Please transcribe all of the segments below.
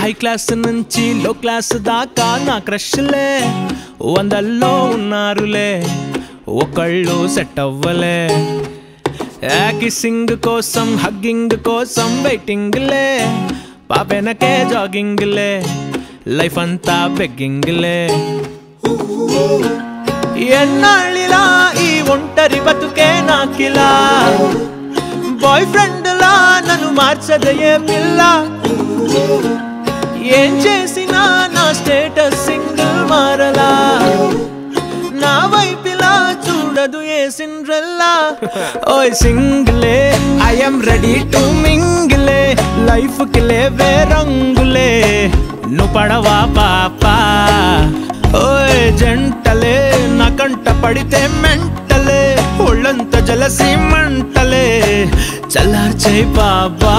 High class నుంచి లో class దాకా నా క్రష్లే వందల్లో ఉన్నారులే ఒకళ్ళు సెట్ అవ్వలే కిస్సింగ్ కోసం హగ్గింగ్ కోసం వెయిటింగ్లే పాపెనకే జాగింగ్లే లైఫ్ అంతా బెగ్గింగ్లే ఎన్నాళ్ళిలా ఈ ఒంటరి బతుకే నాకిలా బాయ్ ఫ్రెండ్ లా నన్ను మార్చదయే పిల్ల ఏం చేసినా నా స్టేటస్ సింగిల్ మారలా నా వైపిలా చూడదు ఏ సిండ్రెల్లా ఓయ్ సింగిలే ఐఎమ్ రెడీ టు మింగిలే లైఫ్ కి లేవే రంగులే నువ్వు పడవా పాపా ఓయ్ జంటలే నా కంట పడితే మెంటలే ఒళ్ళంత జలసి మంటలే చల్లార్చే బాబా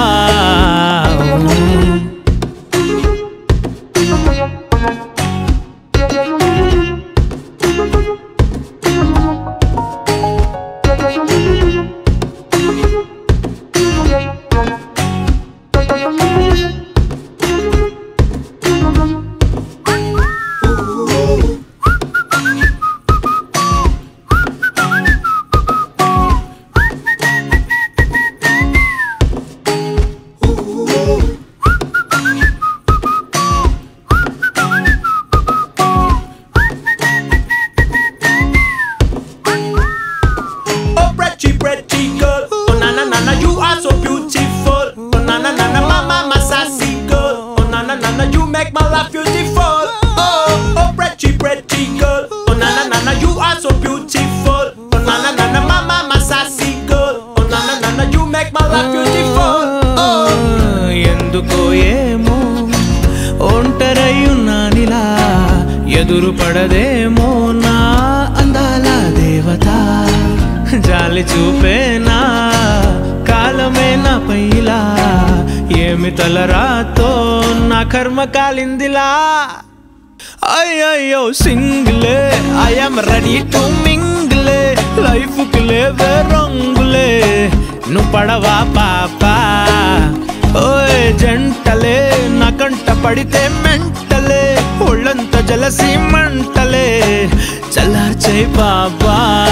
Oh, pretty, pretty girl. Oh, na na na na, you are so beautiful. Oh, na na na na, mama, my sassy girl. Oh, na na na na, you make my life beautiful. Oh, oh, pretty, pretty girl. Oh, na na na na, you are so beautiful. Oh, na na na na, mama, my sassy girl. Oh, na na na na, you make my life beautiful. Oh. ఎందుకో ఏమో ఒంటరయ్యున్నానిలా ఎదురు పడదేమో నా అందాల దేవత జాలి చూపేనా కాలమే నా పైలా ఏమి తలరాతో నా కర్మ కాలిందిలా అయ్యయ్యో సింగిలే ఐఎమ్ రెడీ టు మింగిలే లైఫ్ కి లేవే రంగులే నువ్వు పడవా పాపా ఓయ్ జంటలే నా కంట పడితే మెంటలే ఒళ్ళంత జలసి మంటలే చల్లార్చే బాబా